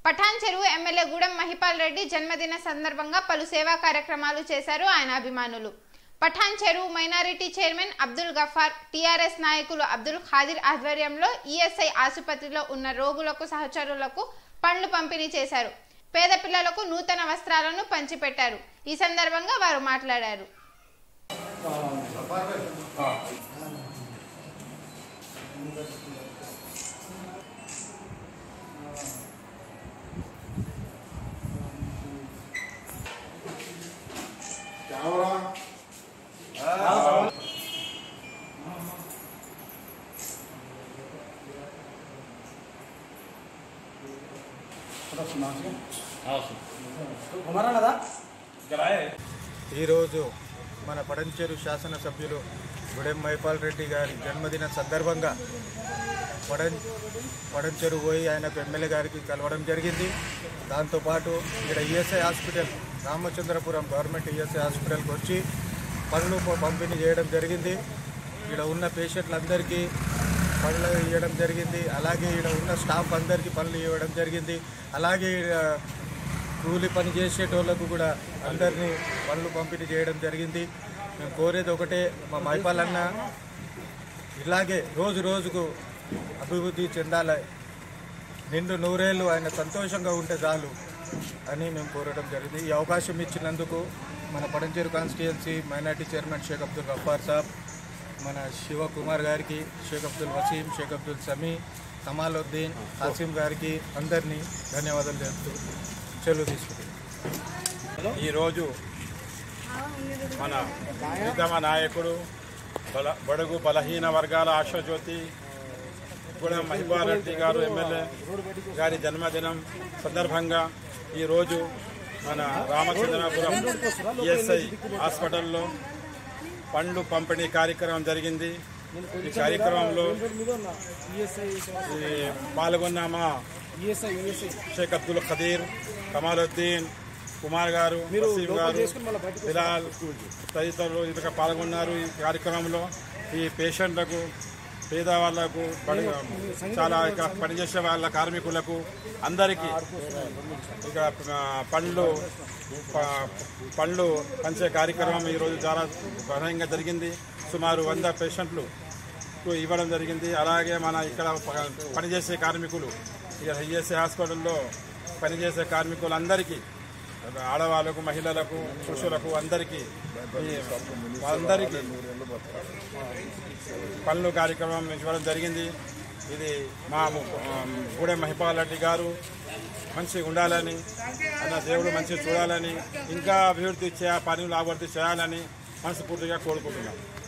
పఠాన్ చెరువు ఎమ్మెల్యే గూడెం మహిపాల్ రెడ్డి జన్మదిన సందర్భంగా పలు సేవా కార్యక్రమాలు చేశారు ఆయన అభిమానులు పఠాన్ చెరువు మైనారిటీ చైర్మన్ అబ్దుల్ గఫార్ టీఆర్ఎస్ నాయకులు అబ్దుల్ ఖాదిర్ ఆధ్వర్యంలో ఈఎస్ఐ ఆసుపత్రిలో ఉన్న రోగులకు సహచరులకు పండ్లు పంపిణీ చేశారు పేద పిల్లలకు నూతన వస్త్రాలను పంచిపెట్టారు ఈ సందర్భంగా వారు మాట్లాడారు ఈరోజు మన పడంచేరు శాసనసభ్యులు గుడెం మైపాల్ రెడ్డి గారి జన్మదిన సందర్భంగా పడం పడంచెరు పోయి ఆయనకు ఎమ్మెల్యే గారికి కలవడం జరిగింది దాంతోపాటు ఇక్కడ ESI hospital Ramachandrapuram government ESI హాస్పిటల్కి వచ్చి పనులు ప- పంపిణీ చేయడం జరిగింది ఇక్కడ ఉన్న పేషెంట్లందరికీ పనులు ఇవ్వడం జరిగింది అలాగే ఇక్కడ ఉన్న స్టాఫ్ అందరికీ పనులు ఇవ్వడం జరిగింది అలాగే ఈడ కూలి పని చేసేటోళ్ళకు కూడా అందరినీ పనులు పంపిణీ చేయడం జరిగింది మేము కోరేది ఒకటే మా మైపాలన్న ఇలాగే రోజు రోజుకు అభివృద్ధి చెందాలి నిండు నూరేళ్ళు ఆయన సంతోషంగా ఉంటే చాలు అని మేము కోరడం జరిగింది ఈ అవకాశం ఇచ్చినందుకు మన Patancheru constituency minority chairman Sheikh Abdul Gafar Sab మన శివకుమార్ గారికి షేక్ అబ్దుల్ వసీం షేక్ అబ్దుల్ సమీ కమాలుద్దీన్ హాసిం గారికి అందరినీ ధన్యవాదాలు తెలుపుతూ చెల్లు తీసుకుంటాం ఈరోజు మన నిజమ నాయకుడు బల బడుగు బలహీన వర్గాల ఆశాజ్యోతి కూడా మహిబారెడ్డి గారు ఎమ్మెల్యే గారి జన్మదినం సందర్భంగా ఈరోజు మన రామచంద్రపురం ఈఎస్ఐ హాస్పిటల్లో పండ్లు పంపిణీ కార్యక్రమం జరిగింది ఈ కార్యక్రమంలో ఈ పాల్గొన్న మా షేక్ అబ్దుల్ ఖదీర్ కమాలుద్దీన్ కుమార్ గారు వసీం గారు బిలాల్ తదితరులు ఇంతగా పాల్గొన్నారు ఈ కార్యక్రమంలో ఈ పేషెంట్లకు పేదవాళ్లకు పని చాలా ఇక పనిచేసే వాళ్ళ కార్మికులకు అందరికీ ఇక ఆ, పండ్లు ప- పండ్లు పంచే కార్యక్రమం ఈరోజు చాలా ఘనంగా జరిగింది సుమారు వంద పేషెంట్లు కు ఇవ్వడం జరిగింది అలాగే మన ఇక్కడ ప- పనిచేసే కార్మికులు ఇక్కడ ఈఎస్ఐ హాస్పిటల్లో పనిచేసే కార్మికులందరికీ ఆడవాళ్ళకు మహిళలకు పురుషులకు అందరికీ ఈ అందరికీ పనులు కార్యక్రమం ఇవ్వడం జరిగింది ఇది మా గూడెం మహిపాల్ రెడ్డి గారు మంచిగా ఉండాలని అన్న దేవుడు మంచిగా చూడాలని ఇంకా అభివృద్ధి చేయ పనులు అభివృద్ధి చేయాలని మనస్ఫూర్తిగా కోరుకుంటున్నాం